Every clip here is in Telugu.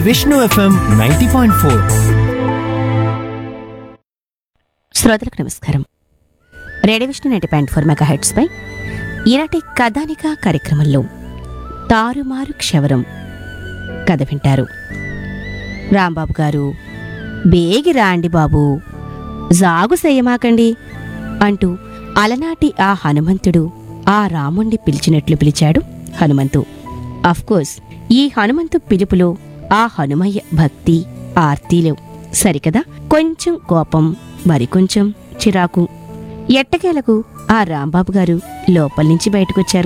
Vishnu FM ninety point four శ్రోతలకు నమస్కారం radio Vishnu ninety point four mega హెడ్స్పై ఈనాటి కథానిక కార్యక్రమంలో తారుమారు క్షవరం కథ వింటారు రాంబాబు గారు బేగి రాండి బాబు జాగు చెయ్యమాకండి అంటూ అలనాటి ఆ హనుమంతుడు ఆ రాముణ్ణి పిలిచినట్లు పిలిచాడు హనుమంతు అఫ్కోర్స్ ఈ హనుమంతు పిలుపులో ఆ హనుమయ్య భక్తి ఆర్తిలేవు సరికదా కొంచెం కోపం మరికొంచెం చిరాకు ఎట్టకేలకు ఆ రాంబాబు గారు లోపల నుంచి బయటకొచ్చారు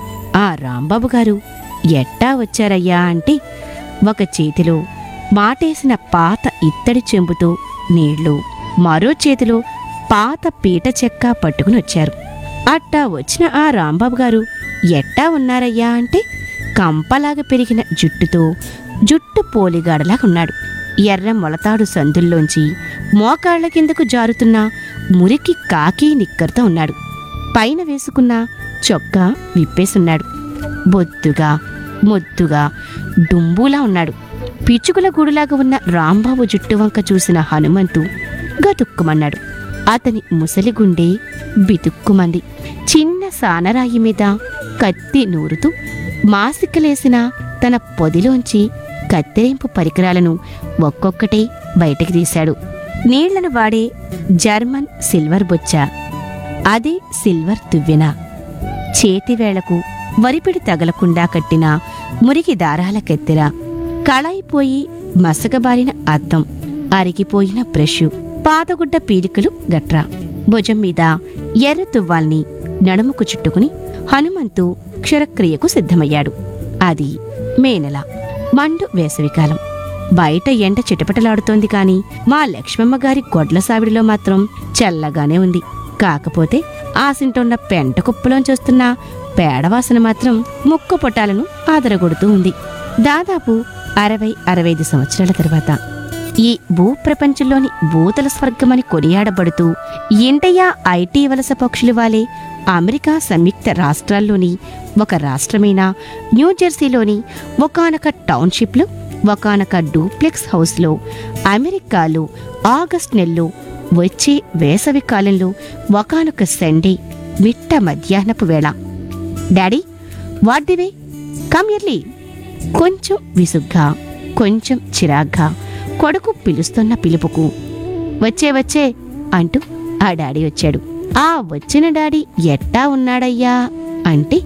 ఆ రాంబాబు గారు ఎట్టా వచ్చారయ్యా అంటే ఒక చేతిలో మాటేసిన పాత ఇత్తడి చెంబుతో నీళ్లు మరో చేతిలో పాత పీట చెక్క పట్టుకుని వచ్చారు అట్టా వచ్చిన ఆ రాంబాబు గారు ఎట్టా ఉన్నారయ్యా అంటే కంపలాగా పెరిగిన జుట్టుతో జుట్టు పోలిగాడలాగా ఉన్నాడు ఎర్ర మొలతాడు సందుల్లోంచి మోకాళ్ల కిందకు జారుతున్న మురికి కాకి నిక్కర్తో ఉన్నాడు పైన వేసుకున్న చొక్కా విప్పేసున్నాడు బొద్దుగా మొద్దుగా డుంబులా ఉన్నాడు పిచ్చుకల గూడులాగా ఉన్న రాంబాబు జుట్టు వంక చూసిన హనుమంతు గతుక్కుమన్నాడు అతని ముసలి గుండె బితుక్కుమంది చిన్న సానరాయి మీద కత్తి నూరుతూ మాసికలేసిన తన పొదిలోంచి కత్తిరింపు పరికరాలను ఒక్కొక్కటే బయటికి తీశాడు నీళ్లను వాడే జర్మన్ సిల్వర్ బొచ్చ అదే సిల్వర్ తువ్వెన చేతివేళ్లకు వరిపిడి తగలకుండా కట్టిన మురికి దారాల కత్తెర కళాయిపోయి మసకబారిన అద్దం అరిగిపోయిన బ్రష్ పాతగుడ్డ పీలికలు గట్రా భుజం మీద ఎర్ర తువ్వాల్ని నడుముకు చుట్టుకుని హనుమంతు క్షరక్రియకు సిద్ధమయ్యాడు అది మే నెల మండు వేసవికాలం బయట ఎండ చిటపటలాడుతోంది కాని మా లక్ష్మమ్మ గారి గొడ్ల సావిడిలో మాత్రం చల్లగానే ఉంది కాకపోతే ఆసింటున్న పెంట కుప్పలోంచొస్తున్న పేడవాసన మాత్రం ముక్కు పొట్టాలను ఆదరగొడుతూ ఉంది దాదాపు అరవై అరవైదు సంవత్సరాల తర్వాత ఈ భూప్రపంచంలోని భూతల స్వర్గమని కొనియాడబడుతూ ఇండియా ఐటీ వలస పక్షులు వాలే అమెరికా సంయుక్త రాష్ట్రాల్లోని ఒక రాష్ట్రమైన న్యూజెర్సీలోని ఒకానొక టౌన్షిప్లో ఒకానొక డూప్లెక్స్ హౌస్లో అమెరికాలో ఆగస్ట్ నెలలో వచ్చే వేసవి కాలంలో ఒకానొక సండే మిట్ట మధ్యాహ్నపు వేళ daddy what the way come early కొంచెం విసుగ్గా కొంచెం చిరాగ్గా కొడుకు పిలుస్తున్న పిలుపుకు వచ్చే వచ్చే అంటూ ఆ డాడీ వచ్చాడు ఆ వచ్చిన డాడీ ఎట్టా ఉన్నాడయ్యా అంటే